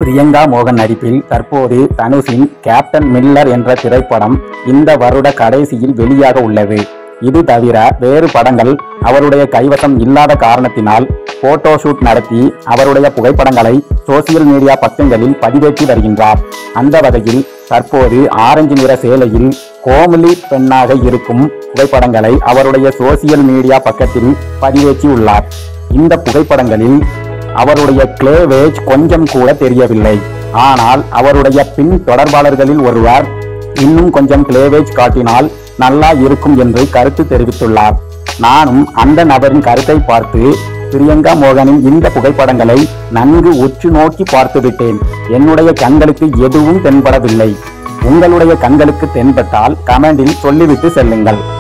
பிரியங்கா மோகன் நடிப்பில் தற்போது தனுஷின் கேப்டன் மில்லர் என்ற திரைப்படம் இந்த வருட கடைசியில் வெளியாக உள்ளது இது தவிர வேறு படங்கள் அவருடைய கைவசம் இல்லாத காரணத்தினால் போட்டோ ஷூட் நடத்தி அவருடைய புகைப்படங்களை சோசியல் மீடியா பக்கங்களில் பதிவேற்றி வருகின்றார் அந்த வகையில் தற்போது ஆரஞ்சு நிற சேலையில் கோமலி பெண்ணாக இருக்கும் புகைப்படங்களை அவருடைய சோசியல் மீடியா பக்கத்தில் பதிவேற்றி உள்ளார் இந்த புகைப்படங்களில் அவருடைய கிளேவேஜ் கொஞ்சம் கூட தெரியவில்லை ஆனால் அவருடைய பின் தொடர்பாளர்களில் ஒருவர் இன்னும் கொஞ்சம் கிளேவேஜ் காட்டினால் நல்லா இருக்கும் என்று கருத்து தெரிவித்துள்ளார் நானும் அந்த நபரின் கருத்தை பார்த்து பிரியங்கா மோகனின் இந்த புகைப்படங்களை நன்கு உற்று நோக்கி பார்த்து விட்டேன் என்னுடைய கண்களுக்கு எதுவும் தென்படவில்லை உங்களுடைய கண்களுக்கு தென்பட்டால் கமெண்டில் சொல்லிவிட்டு செல்லுங்கள்